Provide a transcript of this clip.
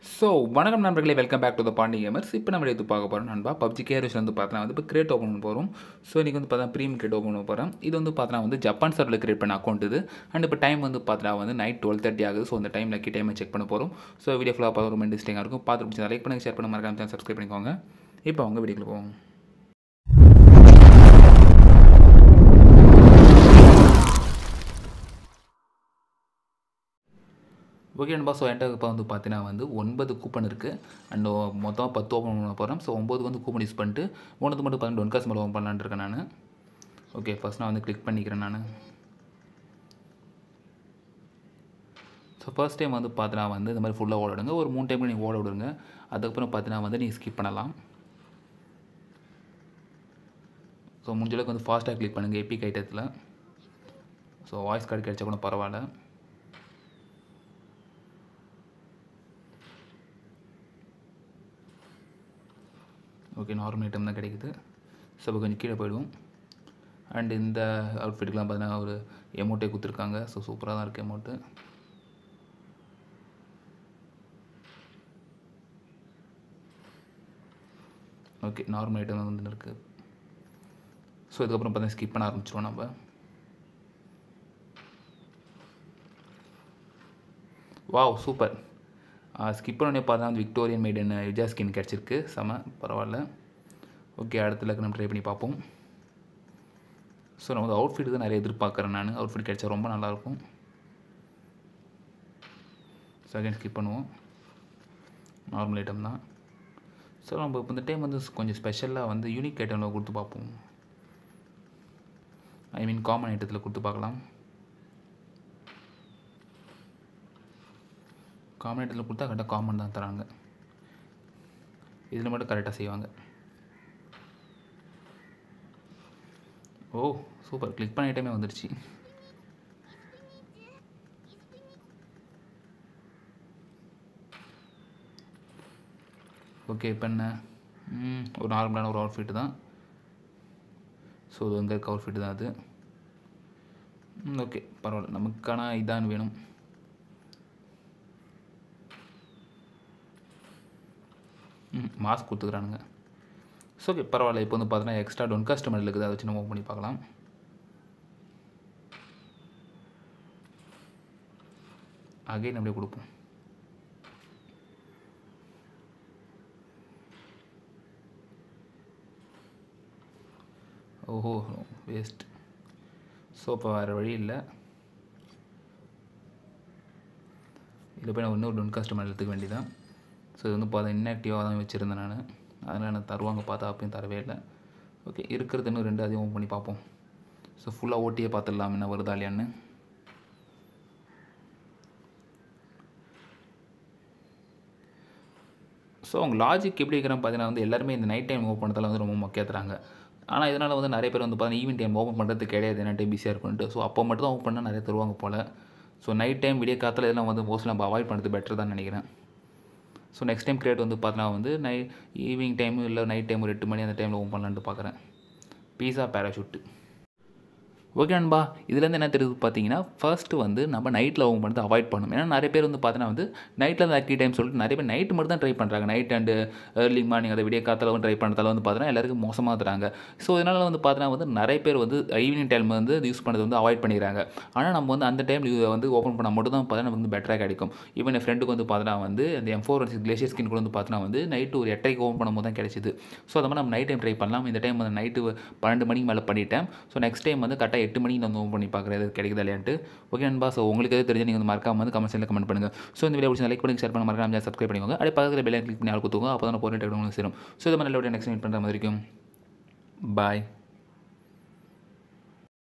so வணக்கம் நண்பர்களே welcome back to the Pondy gamers இப்போ நம்ம எடுத்து பார்க்க போகிறோம் நண்பா பப்ஜி கேரிஸ் வந்து பார்த்தா வந்து இப்போ கிரியேட் ஓப்பன் பண்ண போகிறோம் ஸோ இன்றைக்கி வந்து பார்த்தா ப்ரீமியம் கிரியேட் ஓப்பன் பண்ண போகிறோம் இது வந்து பார்த்தா வந்து ஜப்பான் சர்வில் கிரியேட் பண்ண அக்கௌண்ட் இது அண்ட் இப்போ டைம் வந்து பார்த்தா வந்து நைட் டுவெல் தேர்ட்டி ஆகுது ஸோ அந்த டைம் லக்கி டைமை செக் பண்ண போகிறோம் ஸோ வீடியோ ஃபுல்லாக பார்த்து ரொம்ப இன்ட்ரெஸ்டிங்காக இருக்கும் பார்த்து பிடிச்சா லைக் பண்ணுங்கள் ஷேர் பண்ண மறக்காம சப்ஸ்கிரைப் பண்ணிக்கோங்க இப்போ அவங்க வீடியோக்குள்ள போவோம் ஓகே நண்பா ஸோ என்கிட்ட இப்போ வந்து பார்த்தீங்கன்னா வந்து ஒன்பது கூப்பன் இருக்குது அண்ட் மொத்தம் பத்து ஓப்பன் பண்ண போகிறேன் ஸோ ஒம்பது வந்து கூப்பன் யூஸ் பண்ணிட்டு ஒன்று மட்டும் பன்னெண்டு ஒன் காசு மேலே ஓப்பன் பண்ணலான்னு இருக்கேன் நான் ஓகே ஃபஸ்ட் நான் வந்து கிளிக் பண்ணிக்கிறேன் நான் ஸோ ஃபர்ஸ்ட் டைம் வந்து பார்த்தீங்கன்னா வந்து இந்த மாதிரி ஃபுல்லாக ஓட விடுங்க ஒரு மூணு டைம் நீங்கள் ஓட விடுங்க அதுக்கப்புறம் பார்த்தீங்கன்னா வந்து நீங்கள் ஸ்கிப் பண்ணலாம் ஸோ முடிஞ்ச அளவுக்கு வந்து ஃபாஸ்ட்டாக கிளிக் பண்ணுங்கள் எபிக் ஐட்டத்தில் ஸோ வாய்ஸ் கார்டு கிடைச்சா கூட பரவாயில்ல ஓகே நார்மல் ஐட்டம் தான் கிடைக்குது ஸோ இப்போ கொஞ்சம் கீழே போயிடுவோம் அண்ட் இந்த அவுட்ஃபிட்டுக்கெலாம் பார்த்தீங்கன்னா ஒரு எமௌண்ட்டே கொடுத்துருக்காங்க ஸோ சூப்பராக தான் இருக்குது எமௌண்ட்டு ஓகே நார்மல் ஐட்டம் தான் வந்து இருக்குது ஸோ இதுக்கப்புறம் பார்த்தீங்கன்னா ஸ்கிப் பண்ண ஆரம்பிச்சிருவோம் நம்ம வாவ் சூப்பர் ஸ்கிப் பண்ணி பார்த்தா வந்து விக்டோரியன் மேடன் யுஜா ஸ்கின் கிடச்சிருக்கு செம பரவாயில்ல ஓகே அடுத்த லக்கு நம்ம ட்ரை பண்ணி பார்ப்போம் ஸோ நான் வந்து அவுட்ஃபிட் தான் நிறைய எதிர்பார்க்குறேன் நான் அவுட்ஃபிட் கிடச்சா ரொம்ப நல்லாயிருக்கும் செகண்ட் ஸ்கிப் பண்ணுவோம் நார்மல் ஐட்டம் தான் ஸோ நம்ம இப்போ இந்த டைம் வந்து கொஞ்சம் ஸ்பெஷலாக வந்து யூனிக் ஐட்டமில் கொடுத்து பார்ப்போம் ஐ மீன் காமன் ஐட்டத்தில் கொடுத்து பார்க்கலாம் காமன் ஐட்டத்தில் கொடுத்தா கரெக்டாக காமன் தான் தராங்க இதில் மட்டும் கரெக்டாக செய்வாங்க ஓ சூப்பர் கிளிக் பண்ண ஐட்டமே வந்துடுச்சு ஓகே இப்போ என்ன ஒரு நார்மலான ஒரு அவுட்ஃபிட் தான் ஸோ இது வந்து இருக்க அவுட்ஃபிட் தான் அது ஓகே பரவாயில்ல நமக்கான இதான் வேணும் ம் மாஸ்க் கொடுத்துக்குறானுங்க ஸோ ஓகே பரவாயில்ல இப்போ வந்து பார்த்தீங்கன்னா எக்ஸ்ட்ரா டொன் கஸ்டமர் இருக்குது அதை வச்சு நம்ம ஓப்பன் பண்ணி பார்க்கலாம் அகைன் அப்படியே கொடுப்போம் ஓஹோ வேஸ்ட் ஸோ இப்போ வேறு வழி இல்லை இதில் போய் நான் இன்னொரு டொன் கஸ்டமர் எடுத்துக்க வேண்டியதான் ஸோ இது வந்து பார்த்தா இன்ஆக்டிவாக தான் வச்சுருந்தேன் நான் அதனால் எனக்கு தருவாங்க பார்த்தா அப்பயும் தரவே இல்லை ஓகே இருக்கிறது இன்னும் ரெண்டு அதையும் ஓப்பன் பண்ணி பார்ப்போம் ஸோ ஃபுல்லாக ஓட்டியே பார்த்துடலாம் என்ன வருதா இல்லையான்னு ஸோ அவங்க லாஜிக் எப்படி இருக்கிறான் பார்த்தீங்கன்னா வந்து எல்லாருமே இந்த நைட் டைம் ஓப்பன் பண்ணதால் வந்து ரொம்ப முக்கியத்துறாங்க ஆனால் இதனால் வந்து நிறைய பேர் வந்து பார்த்தீங்கன்னா ஈவினிங் டைம் ஓப்பன் பண்ணுறது கிடையாது என்ன டைம் பிஸியாக இருக்குன்ட்டு ஸோ அப்போ மட்டும் தான் ஓப்பன் பண்ணால் நிறைய தருவாங்க போல் ஸோ நைட் டைம் விடிய காலத்தில் இதெல்லாம் வந்து மோஸ்ட்லி நம்ம அவாய்ட் பண்ணுறது பெட்டர் தான் நினைக்கிறேன் ஸோ நெக்ஸ்ட் டைம் கிரியேட் வந்து பார்த்தீங்கன்னா வந்து நை ஈவினிங் டைம் இல்லை நைட் டைம் ஒரு எட்டு மணி அந்த டைமில் ஓப்பன் பண்ணலான்ட்டு பார்க்குறேன் பீஸா பேராஷூட்டு ஓகே நண்பா இதுலேருந்து என்ன தெரியுது பார்த்தீங்கன்னா ஃபர்ஸ்ட்டு வந்து நம்ம நைட்டில் ஓப்பன் பண்ணுறது அவாய்ட் பண்ணணும் ஏன்னா நிறைய பேர் வந்து பார்த்தீங்கன்னா வந்து நைட்டில் தான் லக்கி டைம் சொல்லிட்டு நிறைய பேர் நைட்டு மட்டும் தான் ட்ரை பண்ணுறாங்க நைட் அண்டு ஏர்லி மார்னிங் அதை விடிய காத்தில் வந்து ட்ரை பண்ணுறதால வந்து பார்த்தீங்கன்னா எல்லாருக்கும் மோசமாக தராங்க ஸோ இதனால் வந்து பார்த்தீங்கன்னா வந்து நிறைய பேர் வந்து ஈவினிங் டைம் வந்து யூஸ் பண்ணுறது வந்து அவாய்ட் பண்ணிடுறாங்க ஆனால் நம்ம வந்து அந்த டைம் வந்து ஓப்பன் பண்ணால் மட்டும் தான் பார்த்தீங்கன்னா நமக்கு வந்து பெட்டராக கிடைக்கும் ஈவன் என் ஃப்ரெண்டுக்கு வந்து பார்த்தீங்கன்னா வந்து அந்த எம் ஃபோர் கிளேஷியர் ஸ்கின் கூட வந்து பார்த்தீங்கன்னா வந்து நைட்டு ஒரு எட்டரைக்கு ஓப்பன் பண்ணும்போது தான் கிடைச்சிது ஸோ அது மாதிரி நம்ம நைட் டைம் ட்ரை பண்ணலாம் இந்த டைம் வந்து நைட்டு பன்னெண்டு மணிக்கு மேலே பண்ணிட்டேன் ஸோ நெக்ஸ்ட் டைம் வந்து கரெக்டாக எட்டு மணிக்கு நான் ஓப்பன் பண்ணி பார்க்குறேன் எது கிடைக்குதா இல்லையான்ட்டு ஓகே நண்பா ஸோ உங்களுக்கு எது தெரிஞ்சு நீங்கள் வந்து மறக்காம வந்து கமெண்ட் செல்லில் கமெண்ட் பண்ணுங்கள் ஸோ இந்த வீடியோ பிடிச்சி லைக் பண்ணி ஷேர் பண்ண மறக்காம சப்ஸ்கிரைப் பண்ணிக்கோங்க அப்படியே பக்கத்தில் பெல் கிளிக் பண்ணி ஆள் கொடுத்துங்க அப்போ தான் போகிற உங்களுக்கு சேரும் ஸோ இது மாதிரி நல்ல நெக்ஸ்ட் மீட் பண்ணுற மாதிரி இருக்கும் பாய்